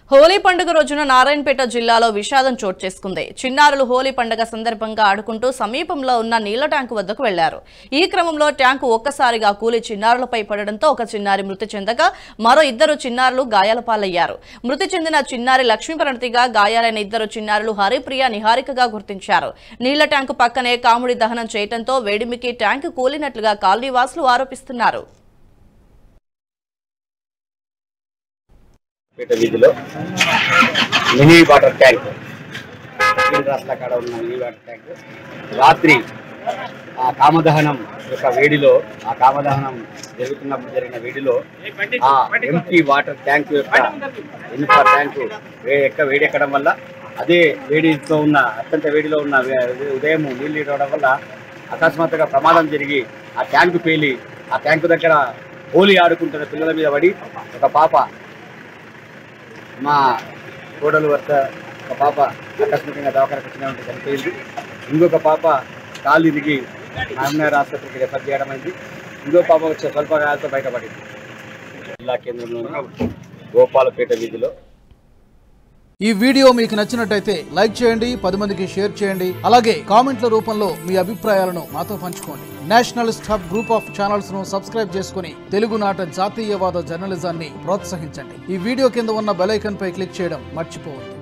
హోలీ పండుగ రోజున నారాయణపేట జిల్లాలో విషాదం చోటు చేసుకుంది చిన్నారులు హోలీ పండుగ సందర్భంగా ఆడుకుంటూ సమీపంలో ఉన్న నీళ్ల ట్యాంకు వద్దకు వెళ్లారు ఈ క్రమంలో ట్యాంకు ఒక్కసారిగా కూలి చిన్నారులపై పడడంతో ఒక చిన్నారి మృతి చెందగా మరో ఇద్దరు చిన్నారులు గాయాల పాలయ్యారు మృతి చెందిన చిన్నారి లక్ష్మీప్రణతిగా గాయాలైన ఇద్దరు చిన్నారులు హరిప్రియ నిహారికగా గుర్తించారు నీళ్ల ట్యాంకు పక్కనే కాముడి దహనం చేయడంతో వేడిమికి ట్యాంకు కూలినట్లుగా కాలనీవాసులు ఆరోపిస్తున్నారు పేట వీధిలో మినీ వాటర్ ట్యాంక్ తీన్ రాస్తా కాడ ఉన్న మినీ వాటర్ ట్యాంక్ రాత్రి ఆ కామదహనం యొక్క వేడిలో ఆ కామదహనం జరుగుతున్నప్పుడు జరిగిన వేడిలో ఆ ఎంటీ వాటర్ ట్యాంక్ యొక్క ఇనుప ట్యాంకు వే- ఎక్క వేడెక్కడం వల్ల అదే వేడితో ఉన్న అత్యంత వేడిలో ఉన్న వే- ఉదయం నీళ్ళు ఇవ్వడం వల్ల అకస్మాత్తుగా ప్రమాదం జరిగి ఆ ట్యాంకు పేలి ఆ ట్యాంకు దగ్గర హోలీ ఆడుకుంటున్న పిల్లల మీద పడి ఒక పాప మా కోడలు వద్ద ఒక పాప ఆకస్మికంగా దవాఖానకు వచ్చిన చనిపోయింది ఇంకొక పాప కాలు ఇరిగి నారాయణ ఆసుపత్రికి రెఫర్ చేయడం అయింది ఇంకో పాప వచ్చే స్వల్ప గాయాలతో బయటపడింది జిల్లా కేంద్రంలోని గోపాలపేట వీధిలో ఈ వీడియో మీకు నచ్చినట్టయితే లైక్ చేయండి పది మందికి షేర్ చేయండి అలాగే కామెంట్ల రూపంలో మీ అభిప్రాయాలను మాతో పంచుకోండి nationalist hub group of channels ను సబ్స్క్రైబ్ చేసుకుని తెలుగునాట జాతీయవాద జర్నలిజాన్ని ప్రోత్సహించండి ఈ వీడియో కింద ఉన్న బెల్ ఐకాన్ పై క్లిక్ చేయడం మర్చిపోవద్దు